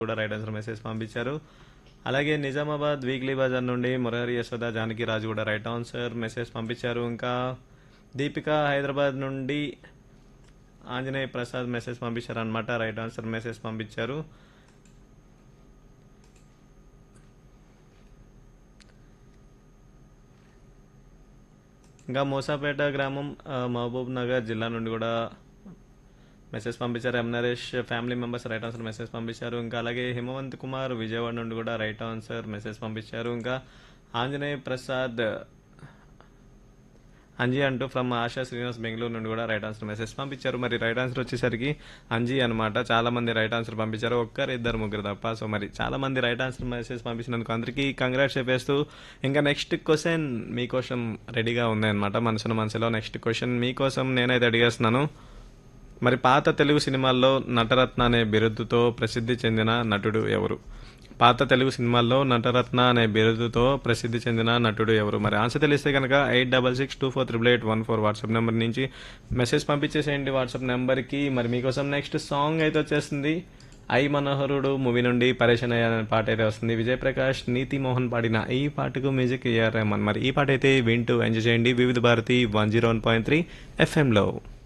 కూడా right answer message పంపించారు అలాగే నిజామాబాద్ వీక్లీ బజార్ నుండి మురహరి యశోద జానకి రాజు కూడా రైట్ ఆన్సర్ మెసేజ్ పంపించారు ఇంకా దీపిక హైదరాబాద్ నుండి ఆంజనేయ ప్రసాద్ మెసేజ్ పంపించారు అనమాట రైట్ ఆన్సర్ మెసేజ్ పంపించారు ఇంకా మూసాపేట గ్రామం ఆ, మహబూబ్ నగర్ జిల్లా నుండి కూడా మెసేజ్ పంపించారు M Naresh family members right answer message పంపించారు ఇంకా అలాగే హిమవంత్ కుమార్ విజయవాడ నుండి కూడా రైట్ ఆన్సర్ మెసేజ్ పంపించారు ఇంకా ఆంజనేయ ప్రసాద్ అంజీ అంటూ ఫ్రమ్ ఆశా శ్రీనివాస్ బెంగళూరు నుండి కూడా రైట్ ఆన్సర్ మెసేజ్ పంపించారు మరి రైట్ ఆన్సర్ వచ్చేసరికి అంజీ అనమాట చాలా మంది రైట్ ఆన్సర్ పంపించారు ఒక్కరు ఇద్దరు ముగ్గురు తప్ప సో మరి చాలా మంది రైట్ ఆన్సర్ మెసేజ్ పంపించినందుకు అందరికీ కంగ్రాట్స్ చెప్పేస్తూ ఇంకా నెక్స్ట్ క్వశ్చన్ మీకోసం రెడీగా ఉందన్నమాట మనసున మనసులో నెక్స్ట్ క్వశ్చన్ మీకోసం నేనైతే అడిగేస్తున్నాను మరి పాత తెలుగు సినిమాల్లో నటరత్న అనే బిరుదుతో ప్రసిద్ధి చెందిన నటుడు ఎవరు పాత తెలుగు సినిమాల్లో నటరత్న అనే బిరుదుతో ప్రసిద్ధి చెందిన నటుడు ఎవరు మరి ఆన్సర్ తెలిస్తే కనుక eight double six two four triple eight one four WhatsApp number నుంచి మెసేజ్ పంపించేసేయండి వాట్సాప్ నెంబర్కి మరి మీకోసం నెక్స్ట్ సాంగ్ అయితే వచ్చేస్తుంది ఐ మనోహరుడు మూవీ నుండి పరేషన్ అయ్యా అనే పాట అయితే వస్తుంది విజయ్ ప్రకాష్ నీతి మోహన్ పాడిన ఈ పాటకు మ్యూజిక్ ఏఆర్ రెహమాన్ మరి ఈ పాట అయితే వింటూ ఎంజాయ్ చేయండి Vividh Bharati one zero one point three ఎఫ్ఎంలో